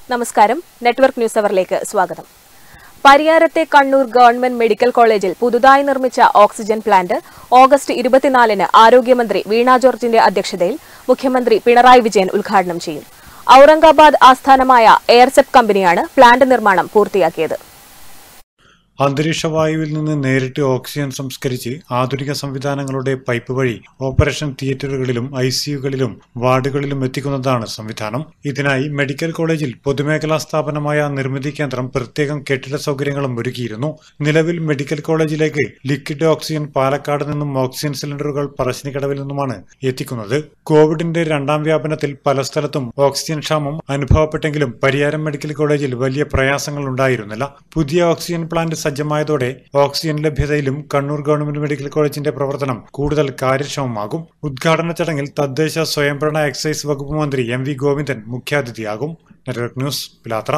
നമസ്കാരം network news അവറിലേക്ക് സ്വാഗതം പരിയാരത്തെ Kannur government medical കോളേജിൽ പുതുതായി നിർമ്മിച്ച ഓക്സിജൻ പ്ലാന്റ് ഓഗസ്റ്റ് ഇരുപത്തിനാലിന് ആരോഗ്യമന്ത്രി വീണ ജോർജിന്റെ അധ്യക്ഷതയിൽ മുഖ്യമന്ത്രി പിണറായി വിജയൻ ഉദ്ഘാടനം ചെയ്യും ഔറംഗാബാദ് ആസ്ഥാനമായ എയർസെപ് കമ്പനിയാണ് പ്ലാന്റ് നിർമ്മാണം പൂർത്തിയാക്കിയത് അന്തരീക്ഷ വായുവിൽ നിന്ന് നേരിട്ട് ഓക്സിജൻ സംസ്കരിച്ച് ആധുനിക സംവിധാനങ്ങളുടെ പൈപ്പ് വഴി ഓപ്പറേഷൻ തിയേറ്ററുകളിലും ഐ സിയുകളിലും വാർഡുകളിലും എത്തിക്കുന്നതാണ് സംവിധാനം ഇതിനായി മെഡിക്കൽ കോളേജിൽ പൊതുമേഖലാ സ്ഥാപനമായ നിർമ്മിതി കേന്ദ്രം പ്രത്യേകം കെട്ടിട സൗകര്യങ്ങളും ഒരുക്കിയിരുന്നു നിലവിൽ മെഡിക്കൽ കോളേജിലേക്ക് ലിക്വിഡ് ഓക്സിജൻ പാലക്കാട് നിന്നും ഓക്സിജൻ സിലിണ്ടറുകൾ പറശ്ശിനിക്കടവിൽ നിന്നുമാണ് എത്തിക്കുന്നത് കോവിഡിന്റെ രണ്ടാം വ്യാപനത്തിൽ പല സ്ഥലത്തും ഓക്സിജൻ ക്ഷാമം അനുഭവപ്പെട്ടെങ്കിലും പരിയാരം മെഡിക്കൽ കോളേജിൽ വലിയ പ്രയാസങ്ങൾ ഉണ്ടായിരുന്നില്ല പുതിയ ഓക്സിജൻ പ്ലാന്റ് സജ്ജമായതോടെ ഓക്സിജൻ ലഭ്യതയിലും കണ്ണൂർ ഗവൺമെന്റ് മെഡിക്കൽ കോളേജിന്റെ പ്രവർത്തനം കൂടുതൽ കാര്യക്ഷമമാകും ഉദ്ഘാടന ചടങ്ങിൽ തദ്ദേശ സ്വയംഭരണ എക്സൈസ് വകുപ്പ് മന്ത്രി എം വി ഗോവിന്ദൻ മുഖ്യാതിഥിയാകും നെറ്റ്വർക്ക് ന്യൂസ് പിലാത്ര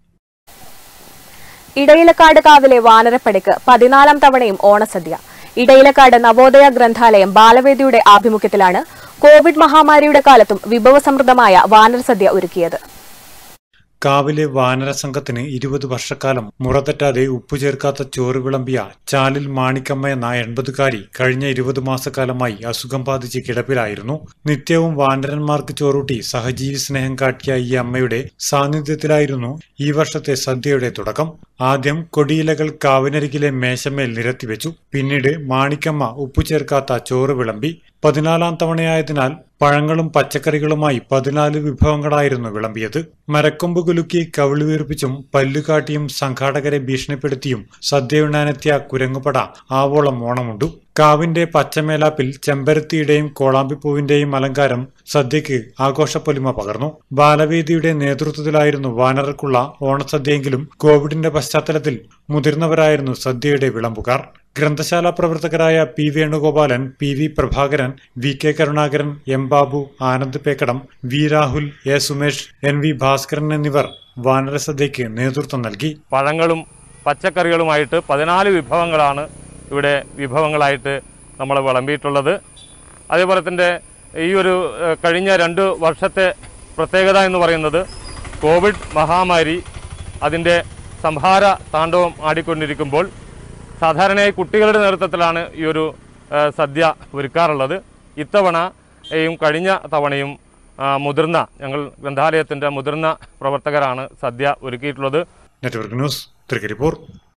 ഇടയിലക്കാട് കാവിലെ വാനരപ്പടിക്ക് പതിനാലാം തവണയും ഓണസദ്യ ഇടയിലക്കാട് നവോദയ ഗ്രന്ഥാലയം ബാലവേദിയുടെ ആഭിമുഖ്യത്തിലാണ് കോവിഡ് മഹാമാരിയുടെ കാലത്തും വിഭവസമൃദ്ധമായ വാനരസദ്യ ഒരുക്കിയത് കാവിലെ വാനര സംഘത്തിന് ഇരുപത് വർഷക്കാലം മുറതെറ്റാതെ ഉപ്പു ചേർക്കാത്ത ചോറ് വിളമ്പിയ ചാലിൽ മാണിക്കമ്മ എന്ന എൺപതുകാരി കഴിഞ്ഞ ഇരുപത് മാസക്കാലമായി അസുഖം ബാധിച്ച് കിടപ്പിലായിരുന്നു നിത്യവും വാനരന്മാർക്ക് ചോറൂട്ടി സഹജീവി സ്നേഹം കാട്ടിയ ഈ അമ്മയുടെ സാന്നിധ്യത്തിലായിരുന്നു ഈ വർഷത്തെ സദ്യയുടെ തുടക്കം ആദ്യം കൊടിയിലകൾ കാവിനരികിലെ മേശമേൽ നിരത്തിവെച്ചു പിന്നീട് മാണിക്കമ്മ ഉപ്പു ചേർക്കാത്ത ചോറ് വിളമ്പി പതിനാലാം തവണയായതിനാൽ പഴങ്ങളും പച്ചക്കറികളുമായി പതിനാല് വിഭവങ്ങളായിരുന്നു വിളമ്പിയത് മരക്കൊമ്പ് കുലുക്കി കവിളി വീർപ്പിച്ചും പല്ലുകാട്ടിയും സംഘാടകരെ ഭീഷണിപ്പെടുത്തിയും സദ്യയുണ്ണാനെത്തിയ കുരങ്ങുപട ആവോളം ഓണമുണ്ടു കാവിന്റെ പച്ചമേലാപ്പിൽ ചെമ്പരത്തിയുടെയും കോളാമ്പിപ്പൂവിന്റെയും അലങ്കാരം സദ്യയ്ക്ക് ആഘോഷപ്പൊലിമ പകർന്നു ബാലവേദിയുടെ നേതൃത്വത്തിലായിരുന്നു വാനർക്കുള്ള ഓണസദ്യയെങ്കിലും കോവിഡിന്റെ പശ്ചാത്തലത്തിൽ മുതിർന്നവരായിരുന്നു സദ്യയുടെ വിളമ്പുകാർ ഗ്രന്ഥശാല പ്രവർത്തകരായ P Venugopalan P V Prabhakaran V K Karunakaran M Babu Anand Pekkadam V Rahul A Sumesh N V Bhaskaran എന്നിവർ വാനരസദ്യയ്ക്ക് നേതൃത്വം നൽകി പഴങ്ങളും പച്ചക്കറികളുമായിട്ട് പതിനാല് വിഭവങ്ങളാണ് ഇവിടെ വിഭവങ്ങളായിട്ട് നമ്മൾ വിളമ്പിയിട്ടുള്ളത് അതേപോലെ തന്നെ ഈ ഒരു ഏഹ്, കഴിഞ്ഞ രണ്ട് വർഷത്തെ പ്രത്യേകത എന്ന് പറയുന്നത് കോവിഡ് മഹാമാരി അതിൻ്റെ സംഹാര താണ്ഡവം ആടിക്കൊണ്ടിരിക്കുമ്പോൾ സാധാരണയായി കുട്ടികളുടെ നേതൃത്വത്തിലാണ് ഈ ഒരു ഏഹ്, സദ്യ ഒരുക്കാറുള്ളത് ഇത്തവണയും കഴിഞ്ഞ തവണയും ആ, മുതിർന്ന ഞങ്ങൾ ഗ്രന്ഥാലയത്തിൻ്റെ മുതിർന്ന പ്രവർത്തകരാണ് സദ്യ ഒരുക്കിയിട്ടുള്ളത് network news Trikaripur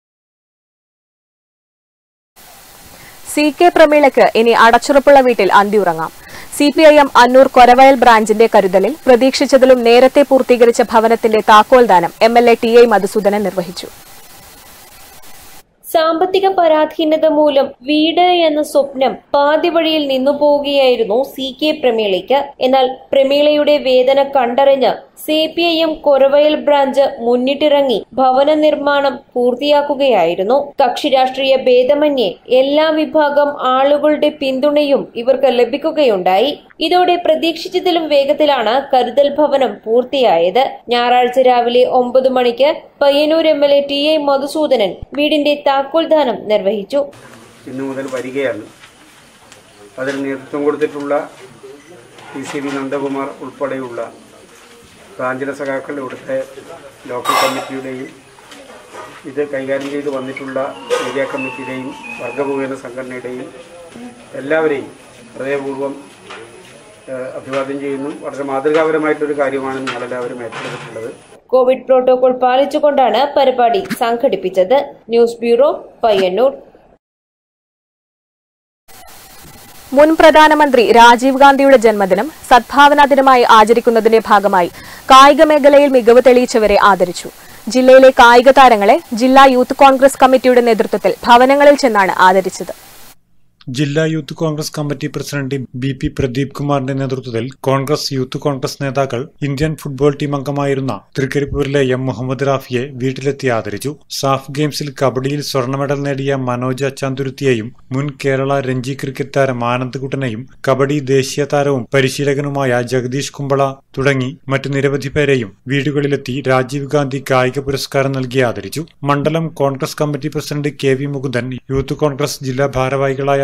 C K പ്രമീളയ്ക്ക് ഇനി അടച്ചുറപ്പുള്ള വീട്ടിൽ അന്തിയുറങ്ങാം C P I M Annur Koravayal ബ്രാഞ്ചിന്റെ കരുതലിൽ പ്രതീക്ഷിച്ചതിലും നേരത്തെ പൂർത്തീകരിച്ച ഭവനത്തിന്റെ താക്കോൽദാനം M L A T I Madhusudanan നിർവഹിച്ചു സാമ്പത്തിക പരാധീനത മൂലം വീട് എന്ന സ്വപ്നം പാതി വഴിയിൽ നിന്നു പോവുകയായിരുന്നു സി കെ പ്രമീളയ്ക്ക് എന്നാൽ പ്രമീളയുടെ വേദന കണ്ടറിഞ്ഞ് C P I M Koravayal branch മുന്നിട്ടിറങ്ങി ഭവന നിർമ്മാണം പൂർത്തിയാക്കുകയായിരുന്നു കക്ഷി രാഷ്ട്രീയ ഭേദമന്യേ എല്ലാ വിഭാഗം ആളുകളുടെ പിന്തുണയും ഇവർക്ക് ലഭിക്കുകയുണ്ടായി ഇതോടെ പ്രതീക്ഷിച്ചതിലും വേഗത്തിലാണ് കരുതൽ ഭവനം പൂർത്തിയായത് ഞായറാഴ്ച രാവിലെ ഒമ്പത് മണിക്ക് Payyanur M L A T I Madhusudanan വീടിന്റെ താക്കോൽദാനം നിർവഹിച്ചു ഇന്നു മുതൽ വരികയാണ് അതിന് നേതൃത്വം കൊടുത്തിട്ടുള്ള പി സി വി നന്ദകുമാർ ഉൾപ്പെടെയുള്ള ബ്രാഞ്ചിലെ സഖാക്കൾ ഇവിടുത്തെ ലോക്കൽ കമ്മിറ്റിയുടെയും ഇത് കൈകാര്യം ചെയ്ത് വന്നിട്ടുള്ള ഏരിയ കമ്മിറ്റിയുടെയും വർഗഭൂജന സംഘടനയുടെയും എല്ലാവരെയും ഹൃദയപൂർവ്വം ഏഹ്, അഭിവാദ്യം ചെയ്യുന്നു വളരെ മാതൃകാപരമായിട്ടൊരു കാര്യമാണ് നിങ്ങളെല്ലാവരും ഏറ്റെടുത്തിട്ടുള്ളത് കോവിഡ് പ്രോട്ടോകോൾ പാലിച്ചുകൊണ്ടാണ് പരിപാടി സംഘടിപ്പിച്ചത് ന്യൂസ് ബ്യൂറോ പയ്യന്നൂർ മുൻ പ്രധാനമന്ത്രി രാജീവ് ഗാന്ധിയുടെ ജന്മദിനം സദ്ഭാവനാ ദിനമായി ആചരിക്കുന്നതിന്റെ ഭാഗമായി കായിക മേഖലയിൽ മികവ് തെളിയിച്ചവരെ ആദരിച്ചു ജില്ലയിലെ കായിക താരങ്ങളെ ജില്ലാ യൂത്ത് കോൺഗ്രസ് കമ്മിറ്റിയുടെ നേതൃത്വത്തിൽ ഭവനങ്ങളിൽ ചെന്നാണ് ആദരിച്ചത് ജില്ലാ youth Congress committee president B P Pradeep കുമാറിന്റെ നേതൃത്വത്തിൽ കോൺഗ്രസ് യൂത്ത് കോൺഗ്രസ് നേതാക്കൾ ഇന്ത്യൻ ഫുട്ബോൾ ടീം അംഗമായിരുന്ന തൃക്കരിപ്പൂരിലെ എം മുഹമ്മദ് റാഫിയെ വീട്ടിലെത്തി ആദരിച്ചു സാഫ് ഗെയിംസിൽ കബഡിയിൽ സ്വർണ്ണ മെഡൽ നേടിയ മനോജ് അച്ചാന്തുരുത്തിയെയും മുൻ കേരള രഞ്ജി ക്രിക്കറ്റ് താരം ആനന്ദ്കുട്ടനെയും കബഡി ദേശീയ താരവും പരിശീലകനുമായ ജഗദീഷ് കുമ്പള തുടങ്ങി മറ്റു നിരവധി പേരെയും വീടുകളിലെത്തി രാജീവ് ഗാന്ധി കായിക പുരസ്കാരം നൽകി ആദരിച്ചു മണ്ഡലം Congress committee president K V Mukundan youth Congress ജില്ലാ ഭാരവാഹികളായ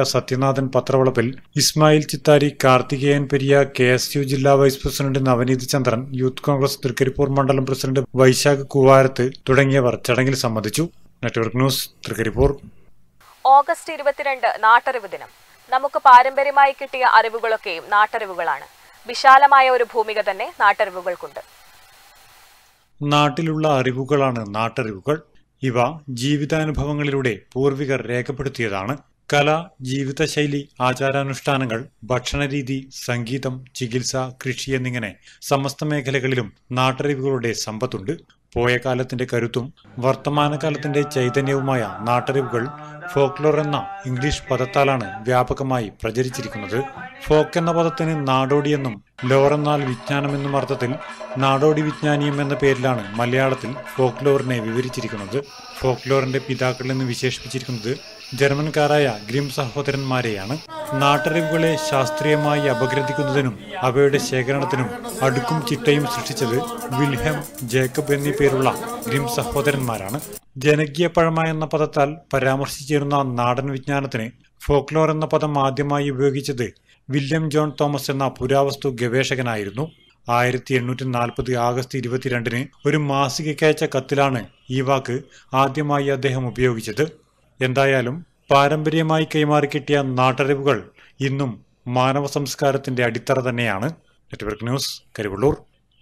Sathyanathan Pathravalappil Ismail Chithari Karthikeyan Periya K S U ജില്ലാ vice president Navaneeth Chandran youth Congress Trikaripur മണ്ഡലം പ്രസിഡന്റ് വൈശാഖ് കുവാരത്ത് തുടങ്ങിയവർ ചടങ്ങിൽ സംബന്ധിച്ചു നെറ്റ്വർക്ക് ന്യൂസ് തൃക്കരിപ്പൂർ ഓഗസ്റ്റ് ഇരുപത്തിരണ്ട് നാട്ടറിവ് ദിനം നമുക്ക് പാരമ്പര്യമായി കിട്ടിയ അറിവുകളൊക്കെയും നാട്ടറിവുകളാണ് വിശാലമായ ഒരു ഭൂമിക തന്നെ നാട്ടറിവുകൾക്കുണ്ട് നാട്ടിലുള്ള അറിവുകളാണ് നാട്ടറിവുകൾ ഇവ ജീവിതാനുഭവങ്ങളിലൂടെ പൂർവികർ രേഖപ്പെടുത്തിയതാണ് കല ജീവിതശൈലി ആചാരാനുഷ്ഠാനങ്ങൾ ഭക്ഷണരീതി സംഗീതം ചികിത്സ കൃഷി എന്നിങ്ങനെ സമസ്ത മേഖലകളിലും നാട്ടറിവുകളുടെ സമ്പത്തുണ്ട് പോയ കാലത്തിന്റെ കരുത്തും വർത്തമാനകാലത്തിന്റെ ചൈതന്യവുമായ നാട്ടറിവുകൾ ഫോക്ലോർ എന്ന ഇംഗ്ലീഷ് പദത്താലാണ് വ്യാപകമായി പ്രചരിച്ചിരിക്കുന്നത് ഫോക്ക് എന്ന പദത്തിന് നാടോടി എന്നും ലോർ എന്നാൽ വിജ്ഞാനം എന്നും അർത്ഥത്തിൽ നാടോടി വിജ്ഞാനിയം എന്ന പേരിലാണ് മലയാളത്തിൽ ഫോക്ലോറിനെ വിവരിച്ചിരിക്കുന്നത് ഫോക്ലോറിന്റെ പിതാക്കൾ എന്ന് വിശേഷിപ്പിച്ചിരിക്കുന്നത് ജർമ്മൻകാരായ ഗ്രിം സഹോദരന്മാരെയാണ് നാട്ടറിവുകളെ ശാസ്ത്രീയമായി അപഗ്രഥിക്കുന്നതിനും അവയുടെ ശേഖരണത്തിനും അടുക്കും ചിട്ടയും സൃഷ്ടിച്ചത് വിൽഹം ജേക്കബ് എന്നീ പേരുള്ള ഗ്രിം സഹോദരന്മാരാണ് ജനകീയ പഴമ എന്ന പദത്താൽ പരാമർശിച്ചിരുന്ന നാടൻ വിജ്ഞാനത്തിന് ഫോക്ലോർ എന്ന പദം ആദ്യമായി ഉപയോഗിച്ചത് വില്യം ജോൺ തോമസ് എന്ന പുരാവസ്തു ഗവേഷകനായിരുന്നു ആയിരത്തി എണ്ണൂറ്റി നാൽപ്പത് ആഗസ്റ്റ് ഇരുപത്തിരണ്ടിന് ഒരു മാസികയ്ക്കയച്ച കത്തിലാണ് ഈ വാക്ക് ആദ്യമായി അദ്ദേഹം ഉപയോഗിച്ചത് എന്തായാലും പാരമ്പര്യമായി കൈമാറി കിട്ടിയ നാട്ടറിവുകൾ ഇന്നും മാനവ സംസ്കാരത്തിന്റെ അടിത്തറ തന്നെയാണ് നെറ്റ്വർക്ക് ന്യൂസ് കരിവള്ളൂർ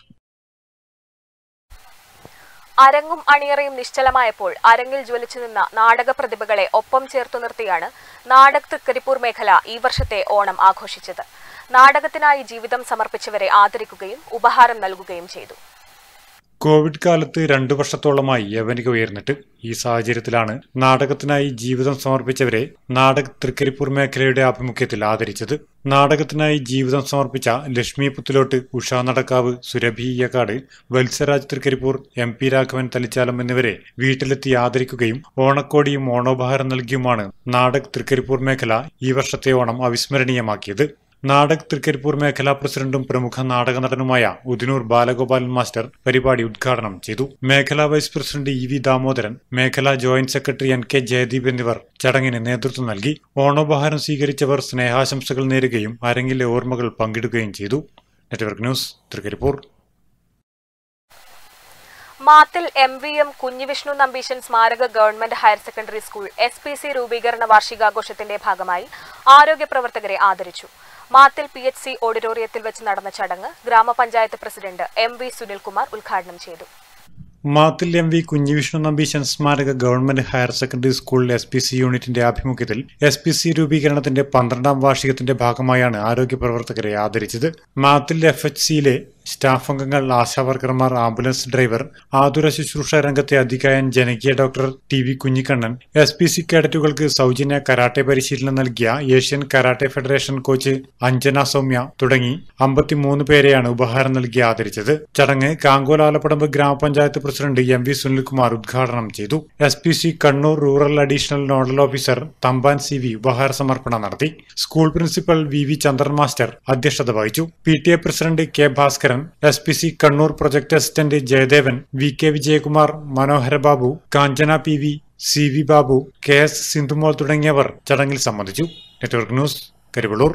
അരങ്ങും അണിയറയും നിശ്ചലമായപ്പോൾ അരങ്ങിൽ ജ്വലിച്ചു നിന്ന നാടക പ്രതിഭകളെ ഒപ്പം ചേർത്തു നിർത്തിയാണ് നാടക് തൃക്കരിപ്പൂർ മേഖല ഈ വർഷത്തെ ഓണം ആഘോഷിച്ചത് നാടകത്തിനായി ജീവിതം സമർപ്പിച്ചവരെ ആദരിക്കുകയും ഉപഹാരം നൽകുകയും ചെയ്തു കോവിഡ് കാലത്ത് രണ്ടു വർഷത്തോളമായി യവനിക ഉയർന്നിട്ട് ഈ സാഹചര്യത്തിലാണ് നാടകത്തിനായി ജീവിതം സമർപ്പിച്ചവരെ നാടക തൃക്കരിപ്പൂർ മേഖലയുടെ ആഭിമുഖ്യത്തിൽ ആദരിച്ചത് നാടകത്തിനായി ജീവിതം സമർപ്പിച്ച ലക്ഷ്മി പുത്തിലോട്ട് ഉഷാ നടക്കാവ് സുരഭി യക്കാട് വത്സരാജ് തൃക്കരിപ്പൂർ എം പി രാഘവൻ തലിച്ചാലം എന്നിവരെ വീട്ടിലെത്തി ആദരിക്കുകയും ഓണക്കോടിയും ഓണോപഹാരം നൽകിയുമാണ് നാടക് തൃക്കരിപ്പൂർ മേഖല ഈ വർഷത്തെ ഓണം അവിസ്മരണീയമാക്കിയത് നാടക് തൃക്കരിപ്പൂർ മേഖലാ പ്രസിഡന്റും പ്രമുഖ നാടക നടനുമായ ഉദിനൂർ ബാലഗോപാലൻ മാസ്റ്റർ പരിപാടി ഉദ്ഘാടനം ചെയ്തു മേഖലാ vice president E V Damodaran മേഖലാ joint secretary N K Jayadeep എന്നിവർ ചടങ്ങിന് നേതൃത്വം നൽകി ഓണോപഹാരം സ്വീകരിച്ചവർ സ്നേഹാശംസകൾ നേരുകയും അരങ്ങിലെ ഓർമ്മകൾ പങ്കിടുകയും ചെയ്തു network news Trikaripur Mathil M V M Kunhivishnu Nambeesan സ്മാരക government higher secondary school S P C രൂപീകരണ വാർഷികാഘോഷത്തിന്റെ ഭാഗമായി ആരോഗ്യ പ്രവർത്തകരെ ആദരിച്ചു മാത്തിൽ പി എച്ച് സി ഓഡിറ്റോറിയത്തിൽ വെച്ച് നടന്ന ചടങ്ങ് ഗ്രാമപഞ്ചായത്ത് പ്രസിഡന്റ് എം വി സുനിൽകുമാർ ഉദ്ഘാടനം ചെയ്തു മാത്തിൽ എം വി കുഞ്ഞിവിഷ്ണു നമ്പീശൻ സ്മാരക government higher secondary school S P C യൂണിറ്റിന്റെ ആഭിമുഖ്യത്തിൽ എസ് പി സി രൂപീകരണത്തിന്റെ പന്ത്രണ്ടാം വാർഷികത്തിന്റെ ഭാഗമായാണ് ആരോഗ്യ പ്രവർത്തകരെ ആദരിച്ചത് മാത്തിൽ എഫ് എച്ച് സിയിലെ സ്റ്റാഫ് അംഗങ്ങൾ ആശാവർക്കർമാർ ആംബുലൻസ് ഡ്രൈവർ ആതുര ശുശ്രൂഷ രംഗത്തെ അധികായൻ ജനകീയ doctor T V Kunhikannan S P C കേഡറ്റുകൾക്ക് സൗജന്യ കരാട്ടെ പരിശീലനം നൽകിയ Asian karate federation coach Anjana Soumya തുടങ്ങി അമ്പത്തിമൂന്ന് പേരെയാണ് ഉപഹാരം നൽകി ആദരിച്ചത് ചടങ്ങ് കാങ്കോൽ ആലപ്പടമ്പ് ഗ്രാമപഞ്ചായത്ത് പ്രസിഡന്റ് എം വി സുനിൽകുമാർ ഉദ്ഘാടനം ചെയ്തു S P C Kannur rural additional nodal officer Thamban C V ഉപഹാര സമർപ്പണം നടത്തി school principal V V Chandran master അധ്യക്ഷത വഹിച്ചു P T A president K Bhaskaran S P C Kannur project assistant Jayadevan V K Vijayakumar Manohara Babu Kanchana P V C V Babu K S Sindhumol തുടങ്ങിയവർ ചടങ്ങിൽ സംബന്ധിച്ചു network news Karivellur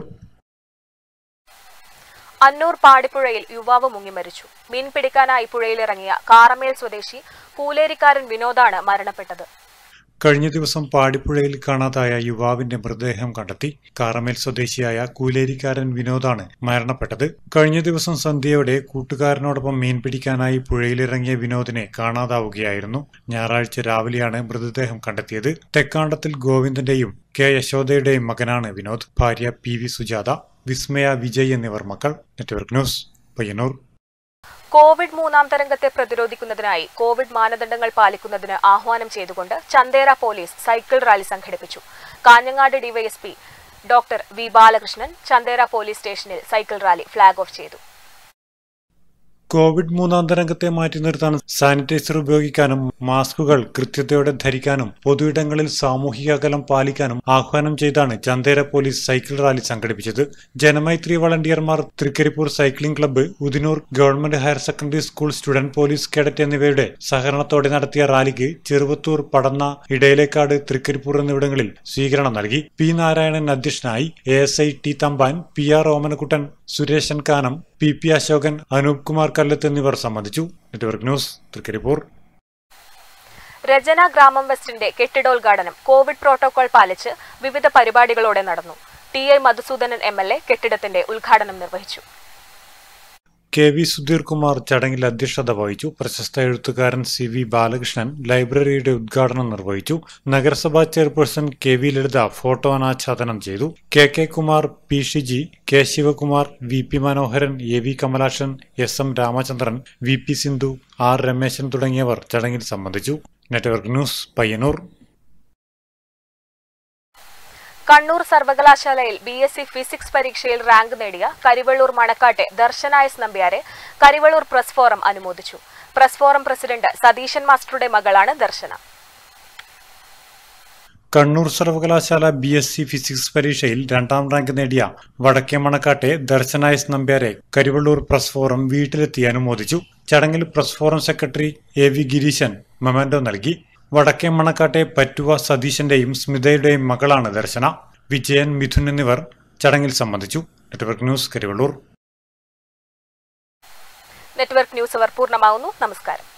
Annur പാടിപ്പുഴയിൽ യുവാവ് മുങ്ങി മരിച്ചു മീൻ പിടിക്കാനായി പുഴയിലിറങ്ങിയ കാറമേൽ സ്വദേശി പൂലേരിക്കാരൻ വിനോദാണ് മരണപ്പെട്ടത് കഴിഞ്ഞ ദിവസം പാടിപ്പുഴയിൽ കാണാതായ യുവാവിന്റെ മൃതദേഹം കണ്ടെത്തി കാറമേൽ സ്വദേശിയായ കൂലേരിക്കാരൻ വിനോദാണ് മരണപ്പെട്ടത് കഴിഞ്ഞ ദിവസം സന്ധ്യയോടെ കൂട്ടുകാരനോടൊപ്പം മീൻ പിടിക്കാനായി പുഴയിലിറങ്ങിയ വിനോദിനെ കാണാതാവുകയായിരുന്നു ഞായറാഴ്ച രാവിലെയാണ് മൃതദേഹം കണ്ടെത്തിയത് തെക്കാണ്ടത്തിൽ ഗോവിന്ദന്റെയും കെ യശോദയുടെയും മകനാണ് വിനോദ് ഭാര്യ പി വി സുജാത വിസ്മയ വിജയ് എന്നിവർ മക്കൾ നെറ്റ്വർക്ക് ന്യൂസ് പയ്യന്നൂർ കോവിഡ് മൂന്നാം തരംഗത്തെ പ്രതിരോധിക്കുന്നതിനായി കോവിഡ് മാനദണ്ഡങ്ങൾ പാലിക്കുന്നതിന് ആഹ്വാനം ചെയ്തുകൊണ്ട് ചന്തേര പോലീസ് സൈക്കിൾ റാലി സംഘടിപ്പിച്ചു Kanhangad DYSP doctor V Balakrishnan Chandera police സ്റ്റേഷനിൽ സൈക്കിൾ റാലി ഫ്ളാഗ് ഓഫ് ചെയ്തു കോവിഡ് മൂന്നാം തരംഗത്തെ മാറ്റി നിർത്താൻ സാനിറ്റൈസർ ഉപയോഗിക്കാനും മാസ്കുകൾ കൃത്യതയോടെ ധരിക്കാനും പൊതുയിടങ്ങളിൽ സാമൂഹിക അകലം പാലിക്കാനും ആഹ്വാനം ചെയ്താണ് ചന്തേര പോലീസ് സൈക്കിൾ റാലി സംഘടിപ്പിച്ചത് ജനമൈത്രി വളണ്ടിയർമാർ Trikaripur cycling club Udinur government higher secondary school student police cadet എന്നിവയുടെ സഹകരണത്തോടെ നടത്തിയ റാലിക്ക് ചെറുവത്തൂർ പടന്ന ഇടയിലേക്കാട് തൃക്കരിപ്പൂർ എന്നിവിടങ്ങളിൽ സ്വീകരണം നൽകി പി നാരായണൻ അധ്യക്ഷനായി A S I T Thamban P R Omanakuttan Sureshan Kanam P P Ashokan Anoop Kumar Kallath എന്നിവർ സംബന്ധിച്ചു നെറ്റ്വർക്ക് ന്യൂസ് തൃക്കരിപ്പൂർ രചന ഗ്രാമം വെസ്റ്റിന്റെ കെട്ടിടോദ്ഘാടനം കോവിഡ് പ്രോട്ടോകോൾ പാലിച്ച് വിവിധ പരിപാടികളോടെ നടന്നു T I Madhusudanan M L A കെട്ടിടത്തിന്റെ ഉദ്ഘാടനം നിർവഹിച്ചു കെ വി സുധീർ കുമാർ ചടങ്ങിൽ അധ്യക്ഷത വഹിച്ചു പ്രശസ്ത എഴുത്തുകാരൻ സി വി ബാലകൃഷ്ണൻ ലൈബ്രറിയുടെ ഉദ്ഘാടനം നിർവഹിച്ചു നഗരസഭാ chairperson K V Lalitha photo അനാച്ഛാദനം ചെയ്തു K K Kumar P Shiji K Sivakumar V P Manoharan A V Kamalakshan S M Ramachandran V P Sindhu R Rameshan തുടങ്ങിയവർ ചടങ്ങിൽ സംബന്ധിച്ചു നെറ്റ്വർക്ക് ന്യൂസ് പയ്യന്നൂർ കണ്ണൂർ സർവകലാശാലയിൽ ബി എസ് സി ഫിസിക്സ് പരീക്ഷയിൽ റാങ്ക് നേടിയ കരിവള്ളൂർ മണക്കാട്ടെ ദർശനായസ് നമ്പ്യാരെ കരിവള്ളൂർ പ്രസ് ഫോറം അനുമോദിച്ചു പ്രസ് ഫോറം പ്രസിഡന്റ് സതീശൻ മാസ്റ്ററുടെ മകളാണ് ദർശന കണ്ണൂർ സർവകലാശാല ബി എസ് സി ഫിസിക്സ് പരീക്ഷയിൽ രണ്ടാം റാങ്ക് നേടിയ വടക്കേ മണക്കാട്ടെ ദർശനായസ് നമ്പ്യാരെ കരിവള്ളൂർ പ്രസ് ഫോറം വീട്ടിലെത്തി അനുമോദിച്ചു ചടങ്ങിൽ press forum secretary A V Gireeshan memento നൽകി വടക്കേ മണക്കാട്ടെ പറ്റുവ സതീശന്റെയും സ്മിതയുടെയും മകളാണ് ദർശന വിജയൻ മിഥുൻ എന്നിവർ ചടങ്ങിൽ സംബന്ധിച്ചു network news Karivellur network news അവർ പൂർണ്ണമാവുന്നു നമസ്കാരം